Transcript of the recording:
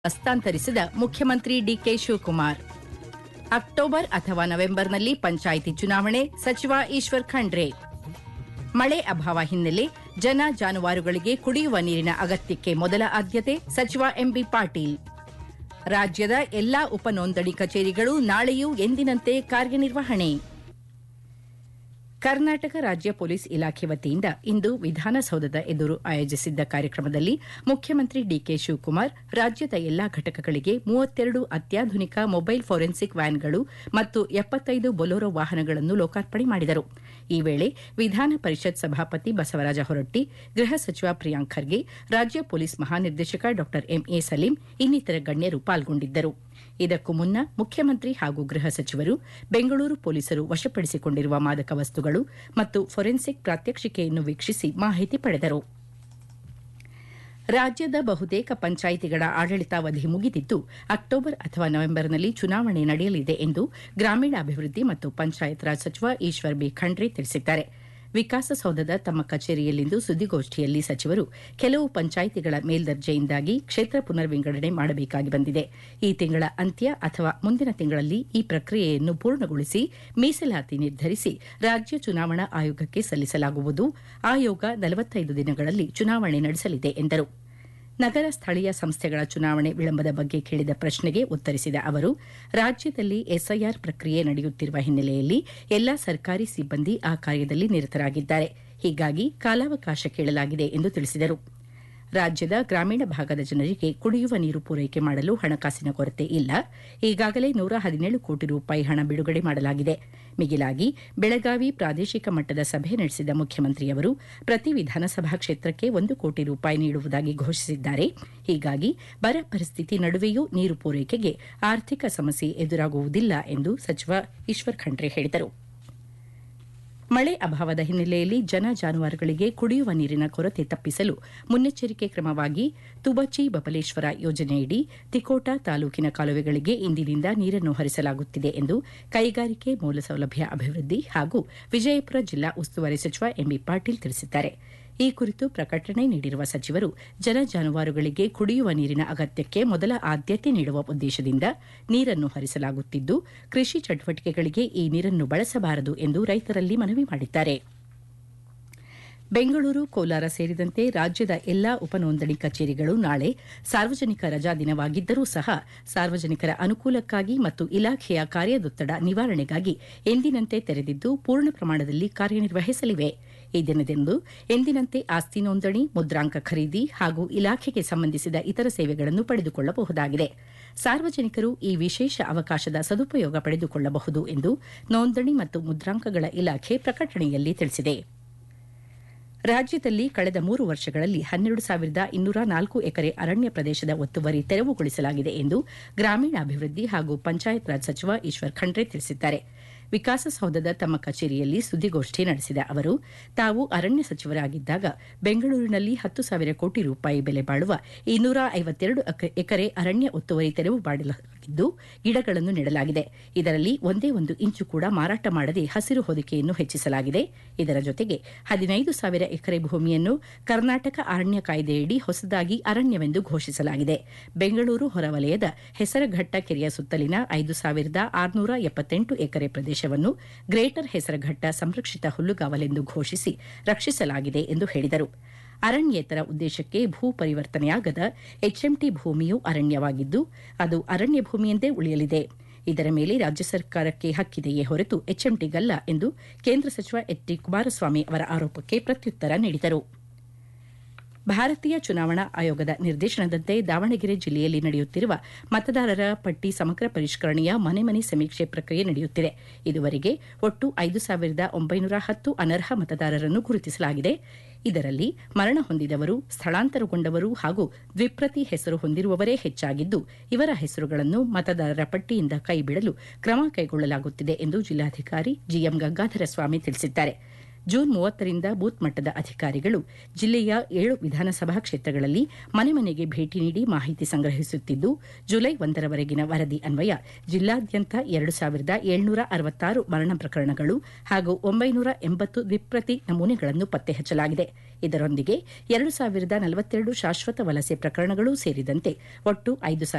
ಹಸ್ತಾಂತರಿಸಿದ ಮುಖ್ಯಮಂತ್ರಿ DK Shivakumar October ಅಥವಾ ನವೆಂಬರ್ನಲ್ಲಿ ಪಂಚಾಯಿತಿ ಚುನಾವಣೆ ಸಚಿವ ಈಶ್ವರ್ ಖಂಡ್ರೆ ಮಳೆ ಅಭಾವ ಹಿನ್ನೆಲೆ ಜನ ಜಾನುವಾರುಗಳಿಗೆ ಕುಡಿಯುವ ನೀರಿನ ಅಗತ್ಯಕ್ಕೆ ಮೊದಲ ಆದ್ಯತೆ ಸಚಿವ ಎಂಬಿ ಪಾಟೀಲ್ ರಾಜ್ಯದ ಎಲ್ಲಾ ಉಪನೋಂದಣಿ ಕಚೇರಿಗಳು ನಾಳೆಯೂ ಎಂದಿನಂತೆ ಕಾರ್ಯನಿರ್ವಹಣೆ ಕರ್ನಾಟಕ ರಾಜ್ಯ ಪೊಲೀಸ್ ಇಲಾಖೆ ವತಿಯಿಂದ ಇಂದು ವಿಧಾನಸೌಧದ ಎದುರು ಆಯೋಜಿಸಿದ್ದ ಕಾರ್ಯಕ್ರಮದಲ್ಲಿ ಮುಖ್ಯಮಂತ್ರಿ ಡಿಕೆ ಶಿವಕುಮಾರ್ ರಾಜ್ಯದ ಎಲ್ಲಾ ಘಟಕಗಳಿಗೆ ಮೂವತ್ತೆರಡು ಅತ್ಯಾಧುನಿಕ ಮೊಬೈಲ್ ಫೋರೆನ್ಸಿಕ್ ವ್ಯಾನ್ಗಳು ಮತ್ತು ಎಪ್ಪತ್ತೈದು ಬೊಲೊರೋ ವಾಹನಗಳನ್ನು ಲೋಕಾರ್ಪಣೆ ಮಾಡಿದರು ಈ ವೇಳೆ ವಿಧಾನ ಪರಿಷತ್ ಸಭಾಪತಿ ಬಸವರಾಜ ಹೊರಟ್ಟಿ ಗೃಹ ಸಚಿವ ಪ್ರಿಯಾಂಕ್ ಖರ್ಗೆ ರಾಜ್ಯ ಪೊಲೀಸ್ ಮಹಾನಿರ್ದೇಶಕ ಡಾ ಎಂಎ ಸಲೀಂ ಇನ್ನಿತರ ಗಣ್ಯರು ಪಾಲ್ಗೊಂಡಿದ್ದರು ಇದಕ್ಕೂ ಮುನ್ನ ಮುಖ್ಯಮಂತ್ರಿ ಹಾಗೂ ಗೃಹ ಸಚಿವರು ಬೆಂಗಳೂರು ಪೊಲೀಸರು ವಶಪಡಿಸಿಕೊಂಡಿರುವ ಮಾದಕ ವಸ್ತುಗಳು ಮತ್ತು ಫೊರೆನ್ಸಿಕ್ ಪ್ರಾತ್ಯಕ್ಷಿಕೆಯನ್ನು ವೀಕ್ಷಿಸಿ ಮಾಹಿತಿ ಪಡೆದರು ರಾಜ್ಯದ ಬಹುತೇಕ ಪಂಚಾಯಿತಿಗಳ ಆಡಳಿತಾವಧಿ ಮುಗಿದಿದ್ದು ಅಕ್ಟೋಬರ್ ಅಥವಾ ನವೆಂಬರ್ನಲ್ಲಿ ಚುನಾವಣೆ ನಡೆಯಲಿದೆ ಎಂದು ಗ್ರಾಮೀಣಾಭಿವೃದ್ಧಿ ಮತ್ತು ಪಂಚಾಯತ್ ರಾಜ್ ಸಚಿವ ಈಶ್ವರ್ ಬಿ ಖಂಡ್ರೆ ತಿಳಿಸಿದ್ದಾರೆ ವಿಕಾಸಸೌಧದ ತಮ್ಮ ಕಚೇರಿಯಲ್ಲಿಂದು ಸುದ್ದಿಗೋಷ್ಠಿಯಲ್ಲಿ ಸಚಿವರು ಕೆಲವು ಪಂಚಾಯಿತಿಗಳ ಮೇಲ್ದರ್ಜೆಯಿಂದಾಗಿ ಕ್ಷೇತ್ರ ಪುನರ್ವಿಂಗಡಣೆ ಮಾಡಬೇಕಾಗಿ ಬಂದಿದೆ ಈ ತಿಂಗಳ ಅಂತ್ಯ ಅಥವಾ ಮುಂದಿನ ತಿಂಗಳಲ್ಲಿ ಈ ಪ್ರಕ್ರಿಯೆಯನ್ನು ಪೂರ್ಣಗೊಳಿಸಿ ಮೀಸಲಾತಿ ನಿರ್ಧರಿಸಿ ರಾಜ್ಯ ಚುನಾವಣಾ ಆಯೋಗಕ್ಕೆ ಸಲ್ಲಿಸಲಾಗುವುದು ಆಯೋಗ ನಲವತ್ತೈದು ದಿನಗಳಲ್ಲಿ ಚುನಾವಣೆ ನಡೆಸಲಿದೆ ಎಂದರು ನಗರ ಸ್ಥಳೀಯ ಸಂಸ್ಥೆಗಳ ಚುನಾವಣೆ ವಿಳಂಬದ ಬಗ್ಗೆ ಕೇಳಿದ ಪ್ರಶ್ನೆಗೆ ಉತ್ತರಿಸಿದ ಅವರು ರಾಜ್ಯದಲ್ಲಿ ಎಸ್ಐಆರ್ ಪ್ರಕ್ರಿಯೆ ನಡೆಯುತ್ತಿರುವ ಹಿನ್ನೆಲೆಯಲ್ಲಿ ಎಲ್ಲಾ ಸರ್ಕಾರಿ ಸಿಬ್ಬಂದಿ ಆ ಕಾರ್ಯದಲ್ಲಿ ನಿರತರಾಗಿದ್ದಾರೆ ಹೀಗಾಗಿ ಕಾಲಾವಕಾಶ ಕೇಳಲಾಗಿದೆ ಎಂದು ತಿಳಿಸಿದರು ರಾಜ್ಯದ ಗ್ರಾಮೀಣ ಭಾಗದ ಜನರಿಗೆ ಕುಡಿಯುವ ನೀರು ಪೂರೈಕೆ ಮಾಡಲು ಹಣಕಾಸಿನ ಕೊರತೆ ಇಲ್ಲ ಈಗಾಗಲೇ ನೂರ ಹದಿನೇಳು ಕೋಟಿ ರೂಪಾಯಿ ಹಣ ಬಿಡುಗಡೆ ಮಾಡಲಾಗಿದೆ ಮಿಗಿಲಾಗಿ ಬೆಳಗಾವಿ ಪ್ರಾದೇಶಿಕ ಮಟ್ಟದ ಸಭೆ ನಡೆಸಿದ ಮುಖ್ಯಮಂತ್ರಿಯವರು ಪ್ರತಿ ವಿಧಾನಸಭಾ ಕ್ಷೇತ್ರಕ್ಕೆ ಒಂದು ಕೋಟಿ ರೂಪಾಯಿ ನೀಡುವುದಾಗಿ ಘೋಷಿಸಿದ್ದಾರೆ ಹೀಗಾಗಿ ಬರ ಪರಿಸ್ಥಿತಿ ನಡುವೆಯೂ ನೀರು ಪೂರೈಕೆಗೆ ಆರ್ಥಿಕ ಸಮಸ್ಯೆ ಎದುರಾಗುವುದಿಲ್ಲ ಎಂದು ಸಚಿವ ಈಶ್ವರ್ ಖಂಡ್ರೆ ಹೇಳಿದರು ಮಳೆ ಅಭಾವದ ಹಿನ್ನೆಲೆಯಲ್ಲಿ ಜನ ಜಾನುವಾರುಗಳಿಗೆ ಕುಡಿಯುವ ನೀರಿನ ಕೊರತೆ ತಪ್ಪಿಸಲು ಮುನ್ನೆಚ್ಚರಿಕೆ ಕ್ರಮವಾಗಿ ತುಬಚಿ ಬಬಲೇಶ್ವರ ಯೋಜನೆಯಡಿ ತಿಕೋಟ ತಾಲೂಕಿನ ಕಾಲುವೆಗಳಿಗೆ ಇಂದಿನಿಂದ ನೀರನ್ನು ಹರಿಸಲಾಗುತ್ತಿದೆ ಎಂದು ಕೈಗಾರಿಕೆ ಮೂಲಸೌಲಭ್ಯ ಅಭಿವೃದ್ಧಿ ಹಾಗೂ ವಿಜಯಪುರ ಜಿಲ್ಲಾ ಉಸ್ತುವಾರಿ ಸಚಿವ ಎಂಬಿ ಪಾಟೀಲ್ ತಿಳಿಸಿದ್ದಾರೆ ಈ ಕುರಿತು ಪ್ರಕಟಣೆ ನೀಡಿರುವ ಸಚಿವರು ಜನ ಜಾನುವಾರುಗಳಿಗೆ ಕುಡಿಯುವ ನೀರಿನ ಅಗತ್ಯಕ್ಕೆ ಮೊದಲ ಆದ್ಯತೆ ನೀಡುವ ಉದ್ದೇಶದಿಂದ ನೀರನ್ನು ಹರಿಸಲಾಗುತ್ತಿದ್ದು ಕೃಷಿ ಚಟುವಟಿಕೆಗಳಿಗೆ ಈ ನೀರನ್ನು ಬಳಸಬಾರದು ಎಂದು ರೈತರಲ್ಲಿ ಮನವಿ ಮಾಡಿದ್ದಾರೆ ಬೆಂಗಳೂರು ಕೋಲಾರ ಸೇರಿದಂತೆ ರಾಜ್ಯದ ಎಲ್ಲಾ ಉಪನೋಂದಣಿ ಕಚೇರಿಗಳು ನಾಳೆ ಸಾರ್ವಜನಿಕ ರಜಾ ದಿನವಾಗಿದ್ದರೂ ಸಹ ಸಾರ್ವಜನಿಕರ ಅನುಕೂಲಕ್ಕಾಗಿ ಮತ್ತು ಇಲಾಖೆಯ ಕಾರ್ಯದೊತ್ತಡ ನಿವಾರಣೆಗಾಗಿ ಎಂದಿನಂತೆ ತೆರೆದಿದ್ದು ಪೂರ್ಣ ಪ್ರಮಾಣದಲ್ಲಿ ಕಾರ್ಯನಿರ್ವಹಿಸಲಿವೆ ಈ ದಿನದಂದು ಎಂದಿನಂತೆ ಆಸ್ತಿ ನೋಂದಣಿ ಮುದ್ರಾಂಕ ಖರೀದಿ ಹಾಗೂ ಇಲಾಖೆಗೆ ಸಂಬಂಧಿಸಿದ ಇತರ ಸೇವೆಗಳನ್ನು ಪಡೆದುಕೊಳ್ಳಬಹುದಾಗಿದೆ ಸಾರ್ವಜನಿಕರು ಈ ವಿಶೇಷ ಅವಕಾಶದ ಸದುಪಯೋಗ ಪಡೆದುಕೊಳ್ಳಬಹುದು ಎಂದು ನೋಂದಣಿ ಮತ್ತು ಮುದ್ರಾಂಕಗಳ ಇಲಾಖೆ ಪ್ರಕಟಣೆಯಲ್ಲಿ ತಿಳಿಸಿದೆ ರಾಜ್ಯದಲ್ಲಿ ಕಳೆದ ಮೂರು ವರ್ಷಗಳಲ್ಲಿ ಹನ್ನೆರಡು ಸಾವಿರದ ಇನ್ನೂರ ನಾಲ್ಕು ಎಕರೆ ಅರಣ್ಯ ಪ್ರದೇಶದ ಒತ್ತುವರಿ ತೆರವುಗೊಳಿಸಲಾಗಿದೆ ಎಂದು ಗ್ರಾಮೀಣಾಭಿವೃದ್ಧಿ ಹಾಗೂ ಪಂಚಾಯತ್ ರಾಜ್ ಸಚಿವ ಈಶ್ವರ್ ಖಂಡ್ರೆ ತಿಳಿಸಿದ್ದಾರೆ ವಿಕಾಸಸೌಧದ ತಮ್ಮ ಕಚೇರಿಯಲ್ಲಿ ಸುದ್ದಿಗೋಷ್ಠಿ ನಡೆಸಿದ ಅವರು ತಾವು ಅರಣ್ಯ ಸಚಿವರಾಗಿದ್ದಾಗ ಬೆಂಗಳೂರಿನಲ್ಲಿ ಹತ್ತು ಸಾವಿರ ಕೋಟಿ ರೂಪಾಯಿ ಬೆಲೆ ಬಾಳುವ ಇನ್ನೂರ ಐವತ್ತೆರಡು ಎಕರೆ ಅರಣ್ಯ ಒತ್ತುವರಿ ತೆರವು ಮಾಡಲಾಗಿದ್ದು ಗಿಡಗಳನ್ನು ನೆಡಲಾಗಿದೆ ಇದರಲ್ಲಿ ಒಂದೇ ಒಂದು ಇಂಚು ಕೂಡ ಮಾರಾಟ ಮಾಡದೆ ಹಸಿರು ಹೊದಿಕೆಯನ್ನು ಹೆಚ್ಚಿಸಲಾಗಿದೆ ಇದರ ಜೊತೆಗೆ ಹದಿನೈದು ಸಾವಿರ ಎಕರೆ ಭೂಮಿಯನ್ನು ಕರ್ನಾಟಕ ಅರಣ್ಯ ಕಾಯ್ದೆಯಡಿ ಹೊಸದಾಗಿ ಅರಣ್ಯವೆಂದು ಘೋಷಿಸಲಾಗಿದೆ ಬೆಂಗಳೂರು ಹೊರವಲಯದ ಹೆಸರಘಟ್ಟ ಕೆರೆಯ ಸುತ್ತಲಿನ ಐದು ಸಾವಿರದ ಆರುನೂರ ಎಪ್ಪತ್ತೆಂಟು ಎಕರೆ ಪ್ರದೇಶ ಗ್ರೇಟರ್ ಹೆಸರಘಟ್ಟ ಸಂರಕ್ಷಿತ ಹುಲ್ಲುಗಾವಲೆಂದು ಘೋಷಿಸಿ ರಕ್ಷಿಸಲಾಗಿದೆ ಎಂದು ಹೇಳಿದರು ಅರಣ್ಯೇತರ ಉದ್ದೇಶಕ್ಕೆ ಭೂ ಪರಿವರ್ತನೆಯಾಗದ ಎಚ್ಎಂಟಿ ಭೂಮಿಯೂ ಅರಣ್ಯವಾಗಿದ್ದು ಅದು ಅರಣ್ಯ ಭೂಮಿಯೆಂದೇ ಉಳಿಯಲಿದೆ ಇದರ ಮೇಲೆ ರಾಜ್ಯ ಸರ್ಕಾರಕ್ಕೆ ಹಕ್ಕಿದೆಯೇ ಹೊರತು ಎಚ್ಎಂಟಿಗಲ್ಲ ಎಂದು ಕೇಂದ್ರ ಸಚಿವ ಎಚ್ ಡಿ ಕುಮಾರಸ್ವಾಮಿ ಅವರ ಆರೋಪಕ್ಕೆ ಪ್ರತ್ಯುತ್ತರ ನೀಡಿದರು ಭಾರತೀಯ ಚುನಾವಣಾ ಆಯೋಗದ ನಿರ್ದೇಶನದಂತೆ ದಾವಣಗೆರೆ ಜಿಲ್ಲೆಯಲ್ಲಿ ನಡೆಯುತ್ತಿರುವ ಮತದಾರರ ಪಟ್ಟಿ ಸಮಗ್ರ ಪರಿಷ್ಕರಣೆಯ ಮನೆ ಮನೆ ಸಮೀಕ್ಷೆ ಪ್ರಕ್ರಿಯೆ ನಡೆಯುತ್ತಿದೆ ಇದುವರೆಗೆ ಒಟ್ಟು ಐದು ಸಾವಿರದ ಒಂಬೈನೂರ ಹತ್ತು ಅನರ್ಹ ಮತದಾರರನ್ನು ಗುರುತಿಸಲಾಗಿದೆ ಇದರಲ್ಲಿ ಮರಣ ಹೊಂದಿದವರು ಸ್ಥಳಾಂತರಗೊಂಡವರು ಹಾಗೂ ದ್ವಿಪ್ರತಿ ಹೆಸರು ಹೊಂದಿರುವವರೇ ಹೆಚ್ಚಾಗಿದ್ದು ಇವರ ಹೆಸರುಗಳನ್ನು ಮತದಾರರ ಪಟ್ಟಿಯಿಂದ ಕೈಬಿಡಲು ಕ್ರಮ ಕೈಗೊಳ್ಳಲಾಗುತ್ತಿದೆ ಎಂದು ಜಿಲ್ಲಾಧಿಕಾರಿ ಜಿಎಂ ಗಂಗಾಧರ ಸ್ವಾಮಿ ತಿಳಿಸಿದ್ದಾರೆ ಜೂನ್ ಮೂವತ್ತರಿಂದ ಬೂತ್ ಮಟ್ಟದ ಅಧಿಕಾರಿಗಳು ಜಿಲ್ಲೆಯ ಏಳು ವಿಧಾನಸಭಾ ಕ್ಷೇತ್ರಗಳಲ್ಲಿ ಮನೆ ಮನೆಗೆ ಭೇಟಿ ನೀಡಿ ಮಾಹಿತಿ ಸಂಗ್ರಹಿಸುತ್ತಿದ್ದು ಜುಲೈ ಒಂದರವರೆಗಿನ ವರದಿ ಅನ್ವಯ ಜಿಲ್ಲಾದ್ಯಂತ ಎರಡು ಸಾವಿರದ ಏಳ್ನೂರ ಅರವತ್ತಾರು ಮರಣ ಪ್ರಕರಣಗಳು ಹಾಗೂ ಒಂಬೈನೂರ ಎಂಬತ್ತು ದ್ವಿಪ್ರತಿ ನಮೂನೆಗಳನ್ನು ಪತ್ತೆ ಹಚ್ಚಲಾಗಿದೆ ಇದರೊಂದಿಗೆ ಎರಡು ಸಾವಿರದ ನಲವತ್ತೆರಡು ಶಾಶ್ವತ ವಲಸೆ ಪ್ರಕರಣಗಳೂ ಸೇರಿದಂತೆ ಒಟ್ಟು ಐದು